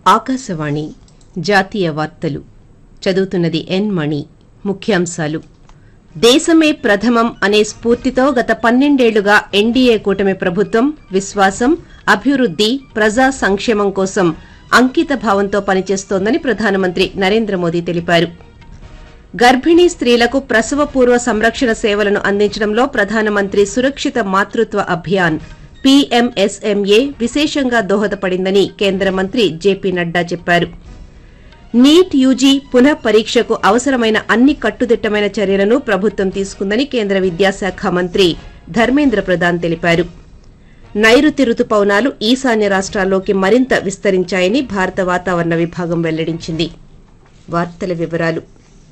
ఆకాశవాణి జాతీయ వార్తలు చదువుతున్నది ఎన్ మణి ముఖ్యాంశాలు దేశమే ప్రథమం అనే స్ఫూర్తితో గత పన్నెండేళ్లుగా ఎన్డీఏ కూటమి ప్రభుత్వం విశ్వాసం అభివృద్ది ప్రజా సంక్షేమం కోసం అంకిత భావంతో పనిచేస్తోందని ప్రధానమంత్రి నరేంద్ర మోదీ తెలిపారు గర్భిణీ స్త్రీలకు ప్రసవపూర్వ సంరక్షణ సేవలను అందించడంలో ప్రధానమంత్రి సురక్షిత మాతృత్వ అభియాన్ పీఎంఎస్ఎంఏ విశేషంగా దోహదపడిందని కేంద్ర మంత్రి జేపీ నడ్డా చెప్పారు నీట్ యూజీ పునః పరీక్షకు అవసరమైన అన్ని కట్టుదిట్టమైన చర్యలను ప్రభుత్వం తీసుకుందని కేంద్ర విద్యాశాఖ మంత్రి ధర్మేంద్ర ప్రధాన్ తెలిపారు నైరుతి రుతుపవనాలు ఈశాన్య రాష్ట్రాల్లోకి మరింత విస్తరించాయని భారత వాతావరణ విభాగం వెల్లడించింది వార్తల వివరాలు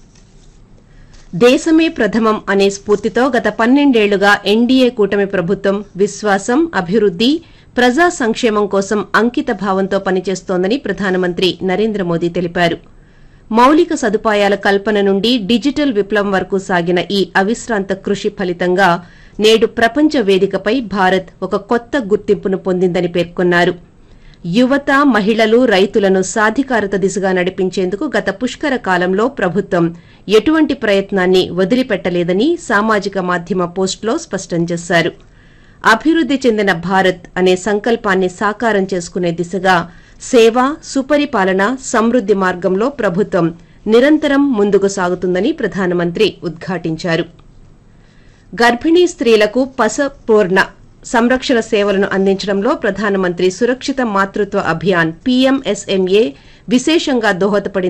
దేశమే ప్రథమం అనే స్ఫూర్తితో గత పన్నెండేళ్లుగా ఎన్డీఏ కూటమి ప్రభుత్వం విశ్వాసం అభివృద్ది ప్రజా సంక్షేమం కోసం అంకిత భావంతో పనిచేస్తోందని ప్రధానమంత్రి నరేంద్ర మోదీ తెలిపారు మౌలిక సదుపాయాల కల్పన నుండి డిజిటల్ విప్లవం వరకు సాగిన ఈ అవిశ్రాంత కృషి ఫలితంగా నేడు ప్రపంచ వేదికపై భారత్ ఒక కొత్త గుర్తింపును పొందిందని పేర్కొన్నారు యువత మహిళలు రైతులను సాధికారత దిశగా నడిపించేందుకు గత పుష్కర కాలంలో ప్రభుత్వం ఎటువంటి ప్రయత్నాన్ని వదిలిపెట్టలేదని సామాజిక మాధ్యమ పోస్టులో స్పష్టం చేశారు అభివృద్ది చెందిన భారత్ అనే సంకల్పాన్ని సాకారం చేసుకునే దిశగా సేవ సుపరిపాలన సమృద్ది మార్గంలో ప్రభుత్వం నిరంతరం ముందుకు సాగుతుందని ప్రధానమంత్రి ఉద్ఘాటించారు గర్భిణీ స్త్రీలకు పసపూర్ణ సంరక్షణ సేవలను అందించడంలో ప్రధానమంత్రి సురక్షిత మాతృత్వ అభియాన్ పీఎంఎస్ఎంఏ విశేషంగా దోహదపడింది